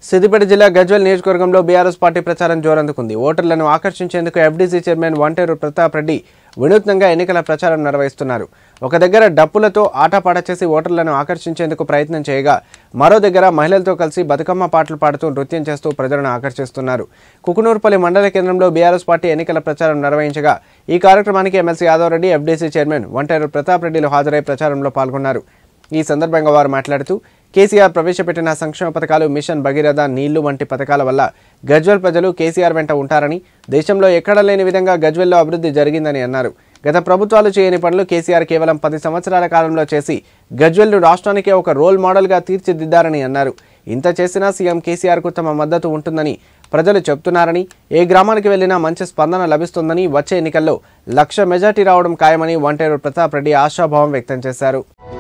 సిద్దిపేట జిల్లా గజ్వెల్ నియోజకవర్గంలో BRS party ప్రచారం జోరందుకుంది ఓటర్లను ఆకర్షించేందుకు ఎఫ్డీసీ చైర్మన్ వంటేరు ప్రతాప్ రెడ్డి వినూత్నంగా ఎన్నికల ప్రచారం నిర్వహిస్తున్నారు ఒక దగ్గర డప్పులతో ఆటపాట చేసి ఓటర్లను ఆకర్షించేందుకు ప్రయత్నం చేయగా మరో దగ్గర మహిళలతో కలిసి బతుకమ్మ పాటలు పాడుతూ నృత్యం చేస్తూ ప్రజలను ఆకర్షిస్తున్నారు కుకునూరుపల్లి మండల కేంద్రంలో బీఆర్ఎస్ పార్టీ ఎన్నికల ప్రచారం నిర్వహించగా ఈ కార్యక్రమానికి MLC Yadav Reddy FDC chairman Vanteru Pratap రెడ్డిలు హాజరై ప్రచారంలో పాల్గొన్నారు ఈ సందర్భంగా వారు మాట్లాడుతూ కేసీఆర్ ప్రవేశపెట్టిన సంక్షేమ పథకాలు మిషన్ భగీరథ నీళ్లు వంటి పథకాల వల్ల గజ్వెల్ ప్రజలు కేసీఆర్ వెంట ఉంటారని దేశంలో ఎక్కడా లేని విధంగా గజ్వెల్లో అభివృద్ధి జరిగిందని అన్నారు గత ప్రభుత్వాలు చేయని పనులు కేసీఆర్ కేవలం పది సంవత్సరాల కాలంలో చేసి గజ్వెల్ను రాష్ట్రానికే ఒక రోల్ మోడల్గా తీర్చిదిద్దారని అన్నారు ఇంత చేసినా సీఎం కేసీఆర్కు తమ మద్దతు ఉంటుందని ప్రజలు చెబుతున్నారని ఏ గ్రామానికి వెళ్లినా మంచి స్పందన లభిస్తుందని వచ్చే ఎన్నికల్లో లక్ష మెజార్టీ రావడం ఖాయమని వంటేరు ప్రతాప్ రెడ్డి ఆశాభావం వ్యక్తం చేశారు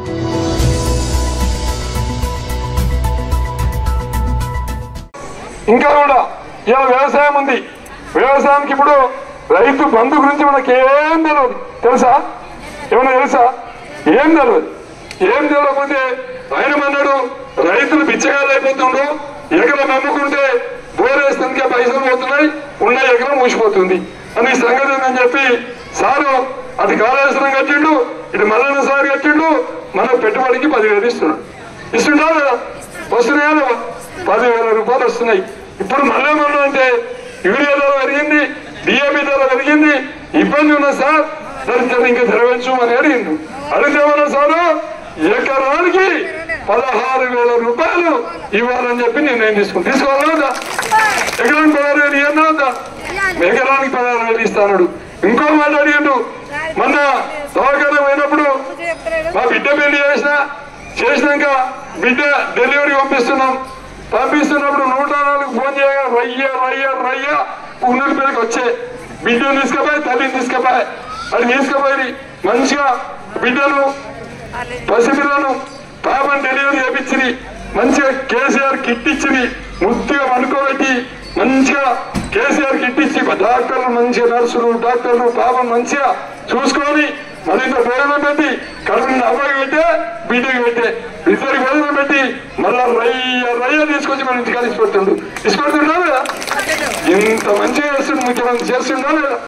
ఇంకా కూడా ఇలా వ్యవసాయం ఉంది వ్యవసాయానికి ఇప్పుడు రైతు బంధు గురించి మనకి ఏం తెలియదు తెలుసా ఏమన్నా తెలుసా ఏం తెలియదు ఏం తెలియకపోతే ఆయన అన్నాడు రైతులు బిచ్చగాళ్ళు అయిపోతుండ్రు ఎకరం అమ్ముకుంటే బోరేస్తానికే పైసలు పోతున్నాయి ఉన్న ఎకరం ఊసిపోతుంది అని ఈ సంగతి ఉందని చెప్పి సారు అటు కాళేశ్వరం కట్టిండు ఇటు మల్లన్న సార్ కట్టిండు మన పెట్టుబడికి పదివేలు ఇస్తున్నాడు ఇస్తుంటా లేదా వస్తున్నాయా లేవా? పదివేల రూపాయలు వస్తున్నాయి ఇప్పుడు మళ్ళీ మళ్ళీ అంటే యూరియా ధర పెరిగింది డిఏపి ధర పెరిగింది ఇబ్బంది ఉన్న సార్ దానికి ఇంకా తెరవచ్చు అని అడిగిండు అడిగితేమన్నా సారు ఎకరానికి పదహారు వేల రూపాయలు ఇవ్వాలని చెప్పి నిర్ణయం తీసుకుని తీసుకోవాలా వద్దా? ఎకరానికి పదహారు వేలు ఇవ్వన్నా వద్దా? ఎకరానికి పదహారు వేలు ఇస్తాడు ఇంకో మాట అడిగిండు మొన్న దవాఖాన పోయినప్పుడు మా బిడ్డ పెళ్లి చేసిన చేసినాక బిడ్డ డెలివరీ పంపిస్తున్నాం పంపిస్తున్నప్పుడు నూట నాలుగు ఫోన్ చేయగా రయ్య రయ్య రయ్య ఉన్నూరు పేరుకి వచ్చే బిడ్డను తీసుకుపోయి తల్లిని తీసుకుపోయి అది తీసుకుపోయి మంచిగా బిడ్డను పసిపిల్లను పాపం డెలివరీ చేపించి మంచిగా కేసీఆర్ కిట్ ఇచ్చి ముద్దుగా పనుకోబెట్టి మంచిగా కేసీఆర్ కిట్ ఇచ్చి డాక్టర్లు మంచిగా నర్సులు డాక్టర్లు పాపం మంచిగా చూసుకొని మరింత భోజనం పెట్టి కడుపుని అబ్బాయికి పెట్టే బిడ్డకి పెట్టే ఇద్దరికి భోజనం పెట్టి మళ్ళా రయ్య రయ్య తీసుకొచ్చి మన ఇంటికి తీసుకొస్తుండు తీసుకొస్తుంటా లేదా ఇంత మంచిగా చేస్తుండు ముఖ్యమంత్రి చేస్తుందా లేదా